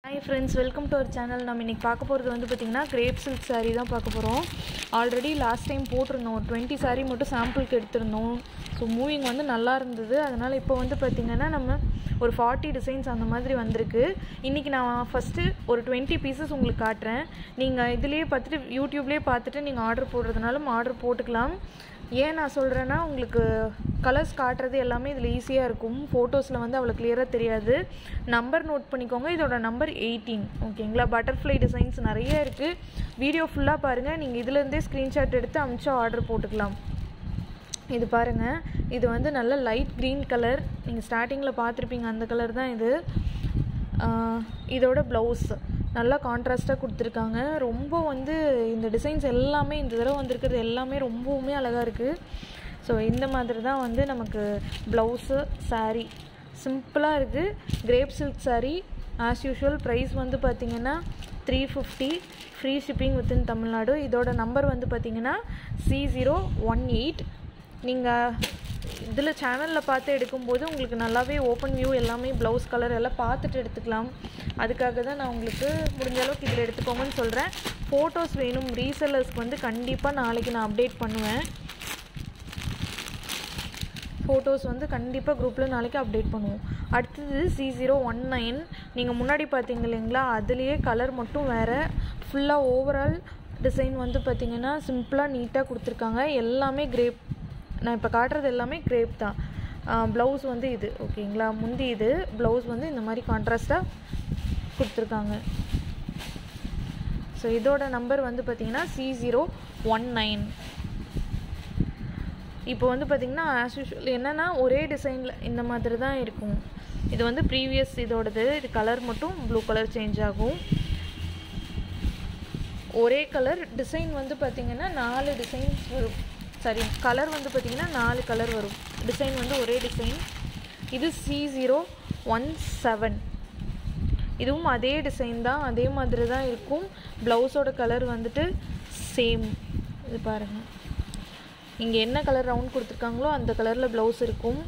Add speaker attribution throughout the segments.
Speaker 1: hi friends welcome to our channel நம்ம இன்றைக்கி பார்க்க போகிறது வந்து பார்த்திங்கன்னா கிரேப் சில்க் saree தான் பார்க்க போகிறோம் ஆல்ரெடி லாஸ்ட் டைம் போட்டிருந்தோம் டுவெண்ட்டி saree மட்டும் சாம்பிளுக்கு எடுத்திருந்தோம் ஸோ மூவிங் வந்து நல்லா இருந்தது அதனால் இப்போ வந்து பார்த்திங்கன்னா நம்ம ஒரு ஃபார்ட்டி டிசைன்ஸ் அந்த மாதிரி வந்திருக்கு இன்றைக்கி நான் ஃபஸ்ட்டு ஒரு டுவெண்ட்டி பீசஸ் உங்களுக்கு காட்டுறேன் நீங்கள் இதுலேயே பார்த்துட்டு யூடியூப்லேயே பார்த்துட்டு நீங்கள் ஆர்டர் போடுறதுனாலும் ஆர்டர் போட்டுக்கலாம் ஏன் நான் சொல்கிறேன்னா உங்களுக்கு கலர்ஸ் காட்டுறது எல்லாமே இதில் ஈஸியாக இருக்கும் ஃபோட்டோஸில் வந்து அவ்வளோ கிளியராக தெரியாது நம்பர் நோட் பண்ணிக்கோங்க இதோட நம்பர் எயிட்டீன் ஓகேங்களா பட்டர்ஃப்ளை டிசைன்ஸ் நிறைய இருக்குது வீடியோ ஃபுல்லாக பாருங்கள் நீங்கள் இதுலேருந்தே ஸ்க்ரீன்ஷாட் எடுத்து அமிச்சா ஆர்டர் போட்டுக்கலாம் இது பாருங்கள் இது வந்து நல்ல லைட் க்ரீன் கலர் நீங்கள் ஸ்டார்டிங்கில் பார்த்துருப்பீங்க அந்த கலர் தான் இது ஆஹ் இதோட ப்ளவுஸ் நல்லா கான்ட்ராஸ்ட்டாக கொடுத்துருக்காங்க ரொம்ப வந்து இந்த டிசைன்ஸ் எல்லாமே இந்த தடவை வந்திருக்கிறது எல்லாமே ரொம்பவுமே அழகாக இருக்குது ஸோ இந்த மாதிரி தான் வந்து நமக்கு ப்ளவுஸு saree சிம்பிளாக இருக்குது crepe silk saree as usual price வந்து பார்த்திங்கன்னா three fifty free shipping within Tamil Nadu இதோட நம்பர் வந்து பார்த்திங்கன்னா சி ஜீரோ ஒன் எயிட் நீங்கள் இதில் சேனலில் பார்த்து எடுக்கும்போது உங்களுக்கு நல்லாவே ஓப்பன் வியூ எல்லாமே ப்ளவுஸ் கலர் எல்லாம் பார்த்துட்டு எடுத்துக்கலாம் அதுக்காக தான் நான் உங்களுக்கு முடிஞ்ச அளவுக்கு இதில் எடுத்துக்கோங்கன்னு சொல்கிறேன் ஃபோட்டோஸ் வேணும் ரீசெல்லர்ஸ்க்கு வந்து கண்டிப்பாக நாளைக்கு நான் அப்டேட் பண்ணுவேன் ஃபோட்டோஸ் வந்து கண்டிப்பாக குரூப்பில் நாளைக்கு அப்டேட் பண்ணுவோம் அடுத்தது சி ஜீரோ ஒன் நைன் நீங்கள் முன்னாடி பார்த்தீங்க இல்லைங்களா அதுலேயே கலர் மட்டும் வேறு ஃபுல்லாக ஓவரால் டிசைன் வந்து பார்த்தீங்கன்னா சிம்பிளாக நீட்டாக கொடுத்துருக்காங்க எல்லாமே கிரேப் நான் இப்போ காட்டுறது எல்லாமே கிரேப் தான் ப்ளவுஸ் வந்து இது ஓகேங்களா முந்தி இது ப்ளவுஸ் வந்து இந்த மாதிரி கான்ட்ராஸ்ட்டாக கொடுத்துருக்காங்க ஸோ இதோட நம்பர் வந்து பார்த்தீங்கன்னா சி ஜீரோ ஒன் நைன் இப்போ வந்து பார்த்திங்கன்னா ஆஸ் யூஷுவல் என்னென்னா ஒரே டிசைனில் இந்த மாதிரி தான் இருக்கும் இது வந்து ப்ரீவியஸ் இதோடது இது கலர் மட்டும் ப்ளூ கலர் சேஞ்ச் ஆகும் ஒரே கலர் டிசைன் வந்து பார்த்திங்கன்னா நாலு டிசைன்ஸ் வரும் சாரி கலர் வந்து பார்த்திங்கன்னா நாலு கலர் வரும் டிசைன் வந்து ஒரே டிசைன் இது சி ஜீரோ ஒன் செவன் இதுவும் அதே டிசைன் தான் அதே மாதிரி தான் இருக்கும் ப்ளவுஸோட கலர் வந்துட்டு சேம் இது பாருங்கள் இங்கே என்ன கலர் ரவுண்ட் கொடுத்துருக்காங்களோ அந்த கலரில் ப்ளவுஸ் இருக்கும்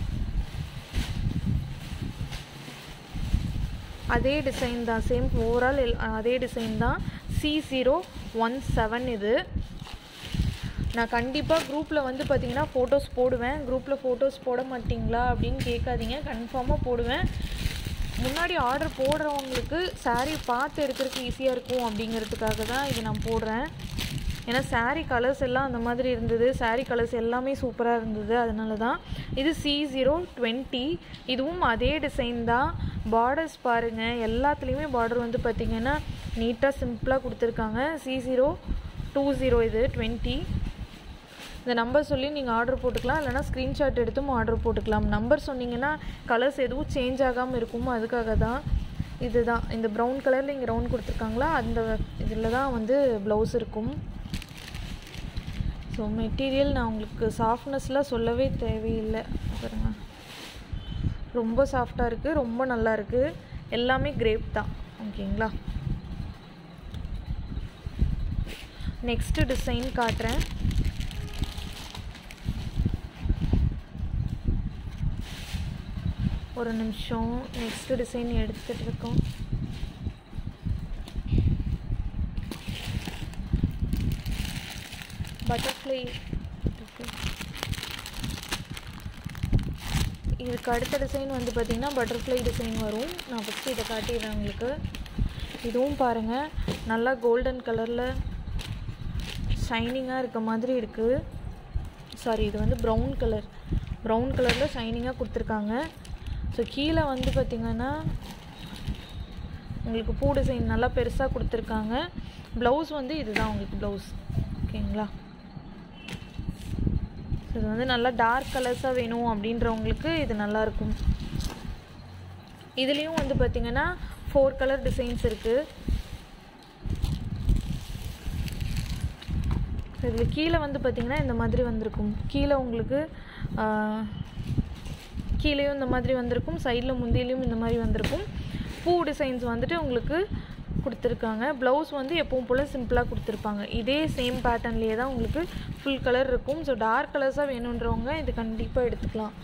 Speaker 1: அதே டிசைன் தான் சேம் ஓவரால் எல் அதே டிசைன் தான் சி ஜீரோ ஒன் செவன் இது நான் கண்டிப்பாக குரூப்பில் வந்து பார்த்தீங்கன்னா ஃபோட்டோஸ் போடுவேன் குரூப்பில் ஃபோட்டோஸ் போட மாட்டிங்களா அப்படின்னு கேட்காதீங்க கன்ஃபார்மாக போடுவேன் முன்னாடி ஆர்டர் போடுறவங்களுக்கு saree பார்த்து எடுக்கிறதுக்கு ஈஸியாக இருக்கும் அப்படிங்கிறதுக்காக தான் இது நான் போடுறேன் ஏன்னா saree கலர்ஸ் எல்லாம் அந்த மாதிரி இருந்தது saree கலர்ஸ் எல்லாமே சூப்பராக இருந்தது அதனால தான் இது சி ஜீரோ டுவெண்ட்டி இதுவும் அதே டிசைன் தான் பார்டர்ஸ் பாருங்கள் எல்லாத்துலேயுமே பார்டர் வந்து பார்த்திங்கன்னா நீட்டாக சிம்பிளாக கொடுத்துருக்காங்க சி ஜீரோ டூ ஜீரோ இது டுவெண்ட்டி இந்த நம்பர் சொல்லி நீங்கள் ஆர்டர் போட்டுக்கலாம் இல்லைனா ஸ்க்ரீன்ஷாட் எடுத்தும் ஆர்டர் போட்டுக்கலாம் நம்பர் சொன்னீங்கன்னா கலர்ஸ் எதுவும் சேஞ்ச் ஆகாமல் இருக்கும் அதுக்காக தான் இதுதான் இந்த ப்ரௌன் கலரில் இங்கே ரவுண்ட் கொடுத்துருக்காங்களா அந்த இதில் தான் வந்து ப்ளவுஸ் இருக்கும் ஸோ மெட்டீரியல் நான் உங்களுக்கு சாஃப்ட்னஸ்லாம் சொல்லவே தேவையில்லை பாருங்க ரொம்ப சாஃப்டாக இருக்குது ரொம்ப நல்லா இருக்குது எல்லாமே கிரேப் தான் ஓகேங்களா நெக்ஸ்ட்டு டிசைன் காட்டுறேன் ஒரு நிமிஷம் நெக்ஸ்ட் டிசைன் எடுத்துகிட்டு இருக்கோம் பட்டர்ஃப்ளை இதுக்கு அடுத்த டிசைன் வந்து பார்த்திங்கன்னா பட்டர்ஃப்ளை டிசைன் வரும் நான் ஃபஸ்ட்டு இதை காட்டிடுறேன் உங்களுக்கு இதுவும் பாருங்கள் நல்லா கோல்டன் கலரில் ஷைனிங்காக இருக்க மாதிரி இருக்குது சாரி இது வந்து ப்ரௌன் கலர் ப்ரௌன் கலரில் ஷைனிங்காக கொடுத்துருக்காங்க ஸோ கீழே வந்து பார்த்திங்கன்னா உங்களுக்கு பூ டிசைன் நல்லா பெருசாக கொடுத்துருக்காங்க ப்ளவுஸ் வந்து இதுதான் உங்களுக்கு ப்ளவுஸ் ஓகேங்களா ஸோ இது வந்து நல்லா டார்க் கலர்ஸாக வேணும் அப்படின்றவங்களுக்கு இது நல்லாயிருக்கும் இதுலேயும் வந்து பார்த்திங்கன்னா ஃபோர் கலர் டிசைன்ஸ் இருக்குது இதில் கீழே வந்து பார்த்திங்கன்னா இந்த மாதிரி வந்திருக்கும் கீழே உங்களுக்கு கீழேயும் இந்த மாதிரி வந்திருக்கும் சைடில் முந்தியிலையும் இந்த மாதிரி வந்திருக்கும் பூ டிசைன்ஸ் வந்துட்டு உங்களுக்கு கொடுத்துருக்காங்க ப்ளவுஸ் வந்து எப்பவும் போல் சிம்பிளாக கொடுத்துருப்பாங்க இதே சேம் பேட்டர்ன்லேயே தான் உங்களுக்கு ஃபுல் கலர் இருக்கும் ஸோ டார்க் கலர்ஸாக வேணுன்றவங்க இது கண்டிப்பாக எடுத்துக்கலாம்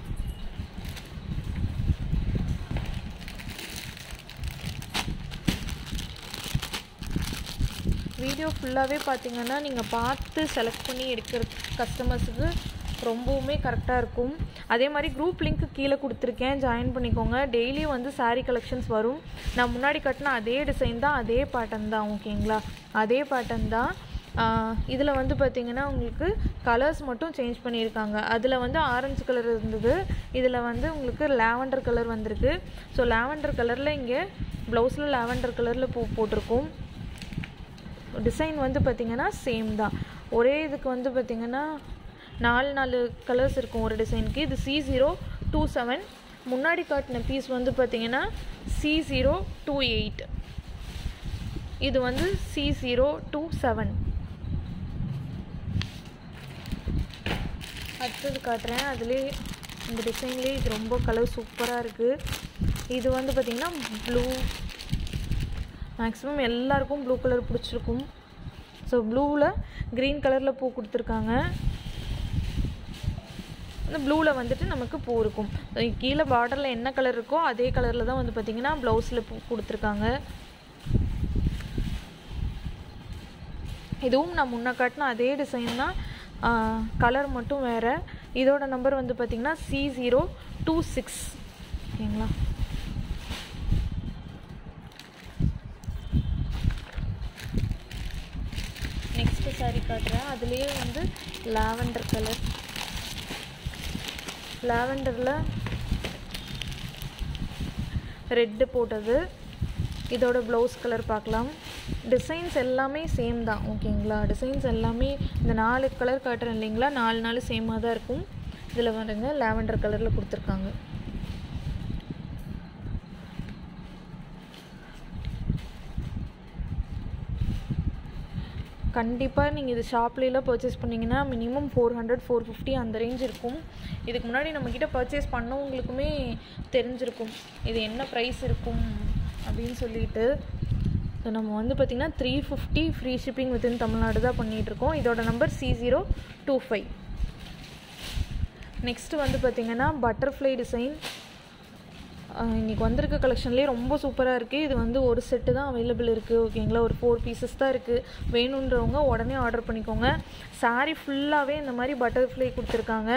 Speaker 1: வீடியோ ஃபுல்லாகவே பார்த்தீங்கன்னா நீங்கள் பார்த்து செலக்ட் பண்ணி எடுக்கிற கஸ்டமர்ஸுக்கு ரொம்பவுமே கரெக்டாக இருக்கும் அதே மாதிரி குரூப் லிங்க் கீழே கொடுத்துருக்கேன் ஜாயின் பண்ணிக்கோங்க டெய்லி வந்து saree கலெக்ஷன்ஸ் வரும் நான் முன்னாடி கட்டின அதே டிசைன் தான் அதே பேட்டர்ன் தான் ஓகேங்களா அதே பேட்டர்ன் தான் இதில் வந்து பார்த்திங்கன்னா உங்களுக்கு கலர்ஸ் மட்டும் சேஞ்ச் பண்ணியிருக்காங்க அதில் வந்து ஆரஞ்சு கலர் இருந்தது இதில் வந்து உங்களுக்கு லாவெண்டர் கலர் வந்திருக்கு ஸோ லாவெண்டர் கலரில் இங்கே ப்ளவுஸில் லாவெண்டர் கலரில் பூ போட்டிருக்கும் டிசைன் வந்து பார்த்திங்கன்னா சேம் தான் ஒரே இதுக்கு வந்து பார்த்திங்கன்னா நாலு நாலு கலர்ஸ் இருக்கும் ஒரு டிசைனுக்கு இது சி ஜீரோ டூ செவன் முன்னாடி காட்டின பீஸ் வந்து பார்த்திங்கன்னா சி ஜீரோ டூ எயிட் இது வந்து சி ஜீரோ டூ செவன் அடுத்தது காட்டுறேன் அதுலேயே இந்த டிசைன்லேயே இது ரொம்ப கலர் சூப்பராக இருக்குது இது வந்து பார்த்திங்கன்னா ப்ளூ மேக்ஸிமம் எல்லாருக்கும் ப்ளூ கலர் பிடிச்சிருக்கும் ஸோ ப்ளூவில் க்ரீன் கலரில் பூ கொடுத்துருக்காங்க அந்த ப்ளூவில் வந்துட்டு நமக்கு பூ இருக்கும் கீழே பார்டரில் என்ன கலர் இருக்கோ அதே கலரில் தான் வந்து பார்த்திங்கன்னா ப்ளவுஸில் பூ கொடுத்துருக்காங்க இதுவும் நான் முன்ன காட்டின அதே டிசைன் தான் கலர் மட்டும் வேறு இதோட நம்பர் வந்து பார்த்திங்கன்னா சி ஜீரோ டூ சிக்ஸ் ஓகேங்களா நெக்ஸ்ட்டு saree காட்டுறேன் அதுலேயே வந்து லாவெண்டர் கலர் லாவெண்டரில் ரெட்டு போட்டது இதோட ப்ளவுஸ் கலர் பார்க்கலாம் டிசைன்ஸ் எல்லாமே சேம் தான் ஓகேங்களா டிசைன்ஸ் எல்லாமே இந்த நாலு கலர் காட்டுறேன் இல்லைங்களா நாலு நாலு சேமாக தான் இருக்கும் இதில் பாருங்க லாவெண்டர் கலரில் கொடுத்துருக்காங்க கண்டிப்பாக நீங்கள் இது ஷாப்லேலாம் பர்ச்சேஸ் பண்ணிங்கன்னா minimum four hundred four fifty அந்த ரேஞ்ச் இருக்கும் இதுக்கு முன்னாடி நம்மக்கிட்ட பர்ச்சேஸ் பண்ணவங்களுக்குமே தெரிஞ்சிருக்கும் இது என்ன ப்ரைஸ் இருக்கும் அப்படின்னு சொல்லிட்டு ஸோ நம்ம வந்து பார்த்திங்கன்னா three fifty free shipping within Tamil Nadu தான் பண்ணிகிட்ருக்கோம் இதோட number C zero two five next வந்து பார்த்திங்கன்னா பட்டர்ஃப்ளை டிசைன் இன்றைக்கி வந்திருக்க கலெக்ஷன்லேயே ரொம்ப சூப்பராக இருக்குது இது வந்து ஒரு செட்டு தான் அவைலபிள் இருக்குது ஓகேங்களா ஒரு ஃபோர் பீசஸ் தான் இருக்குது வேணுன்றவங்க உடனே ஆர்டர் பண்ணிக்கோங்க saree ஃபுல்லாகவே இந்த மாதிரி பட்டர்ஃப்ளை கொடுத்துருக்காங்க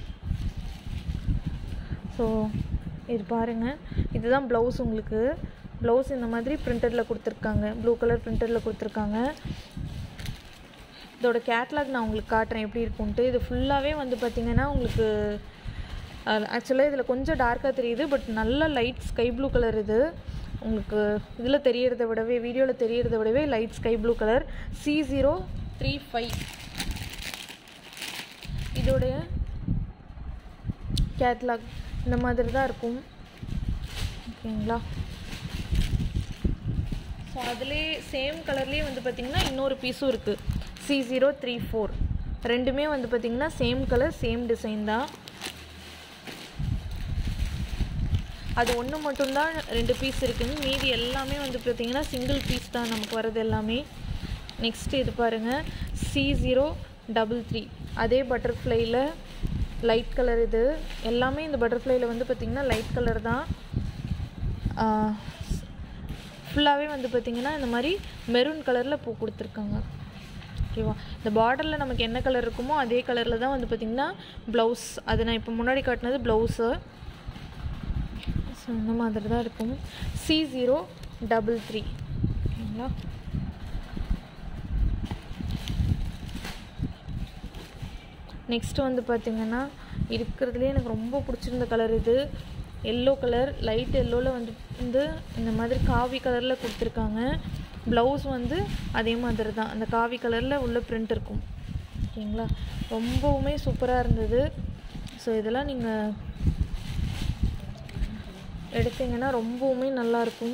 Speaker 1: ஸோ இது பாருங்கள் இதுதான் ப்ளவுஸ் உங்களுக்கு ப்ளவுஸ் இந்த மாதிரி பிரிண்டடில் கொடுத்துருக்காங்க ப்ளூ கலர் பிரிண்டடில் கொடுத்துருக்காங்க இதோட கேட்லாக் நான் உங்களுக்கு காட்டுறேன் எப்படி இருக்கும்ன்ட்டு இது ஃபுல்லாகவே வந்து பார்த்திங்கன்னா உங்களுக்கு ஆக்சுவலாக இதில் கொஞ்சம் டார்க்காக தெரியுது பட் நல்ல லைட் ஸ்கை ப்ளூ கலர் இது உங்களுக்கு இதில் தெரியறத விடவே வீடியோவில் தெரியறத விடவே light sky blue colour C zero three five இதோடைய கேட்லாக் இந்த மாதிரி தான் இருக்கும் ஓகேங்களா ஸோ அதுலேயே சேம் கலர்லேயே வந்து பார்த்திங்கன்னா இன்னொரு பீஸும் இருக்குது சி ஜீரோ த்ரீ ஃபோர் ரெண்டுமே வந்து பார்த்திங்கன்னா சேம் கலர் சேம் டிசைன் தான் அது ஒன்று மட்டும்தான் ரெண்டு பீஸ் இருக்குங்க மீதி எல்லாமே வந்து பார்த்திங்கன்னா சிங்கிள் பீஸ் தான் நமக்கு வர்றது எல்லாமே நெக்ஸ்ட் இது பாருங்கள் சி ஜீரோ டபுள் த்ரீ அதே பட்டர்ஃப்ளைல லைட் கலர் இது எல்லாமே இந்த பட்டர்ஃப்ளைல வந்து பார்த்திங்கன்னா லைட் கலர் தான் ஃபுல்லாகவே வந்து பார்த்திங்கன்னா இந்த மாதிரி மெரூன் கலரில் பூ கொடுத்துருக்காங்க ஓகேவா இந்த பார்டரில் நமக்கு என்ன கலர் இருக்குமோ அதே கலரில் தான் வந்து பார்த்திங்கன்னா ப்ளவுஸ் அது நான் இப்போ முன்னாடி காட்டினது ப்ளவுஸு ஸோ இந்த மாதிரி தான் இருக்கும் சி ஜீரோ டபுள் த்ரீ ஓகேங்களா நெக்ஸ்ட் வந்து பார்த்திங்கன்னா இருக்கிறதுலே எனக்கு ரொம்ப பிடிச்சிருந்த கலர் இது எல்லோ கலர் லைட் எல்லோவில் வந்து வந்து இந்த மாதிரி காவி கலரில் கொடுத்துருக்காங்க ப்ளவுஸ் வந்து அதே மாதிரி தான் அந்த காவி கலரில் உள்ள பிரிண்ட் இருக்கும் ஓகேங்களா ரொம்பவுமே சூப்பராக இருந்தது ஸோ இதெல்லாம் நீங்கள் எடுத்தீங்கன்னா ரொம்பவுமே நல்லாயிருக்கும்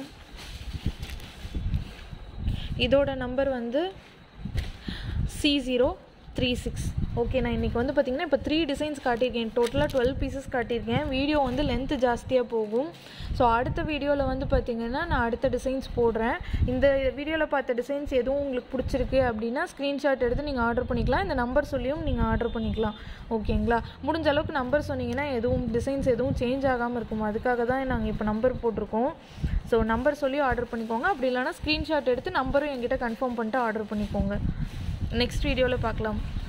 Speaker 1: இதோட நம்பர் வந்து C zero three six okay நான் இன்றைக்கி வந்து பார்த்திங்கன்னா இப்போ த்ரீ டிசைன்ஸ் காட்டியிருக்கேன் டோட்டலாக டுவெல் பீசஸ் காட்டியிருக்கேன் வீடியோ வந்து லென்த்து ஜாஸ்தியாக போகும் ஸோ அடுத்த வீடியோவில் வந்து பார்த்திங்கன்னா நான் அடுத்த டிசைன்ஸ் போடுறேன் இந்த வீடியோவில் பார்த்த டிசைன்ஸ் எதுவும் உங்களுக்கு பிடிச்சிருக்கு அப்படின்னா ஸ்க்ரீன்ஷாட் எடுத்து நீங்கள் ஆர்டர் பண்ணிக்கலாம் இந்த நம்பர் சொல்லியும் நீங்கள் ஆர்டர் பண்ணிக்கலாம் ஓகேங்களா முடிஞ்ச அளவுக்கு நம்பர் சொன்னீங்கன்னா எதுவும் டிசைன்ஸ் எதுவும் சேஞ்ச் ஆகாமல் இருக்கும் அதுக்காக தான் நாங்கள் இப்போ நம்பர் போட்டிருக்கோம் ஸோ நம்பர் சொல்லி ஆர்டர் பண்ணிக்கோங்க அப்படி இல்லைனா ஸ்க்ரீன்ஷாட் எடுத்து நம்பரும் என்கிட்ட கன்ஃபார்ம் பண்ணிட்டு ஆர்டர் பண்ணிக்கோங்க நெக்ஸ்ட் வீடியோவில் பார்க்கலாம்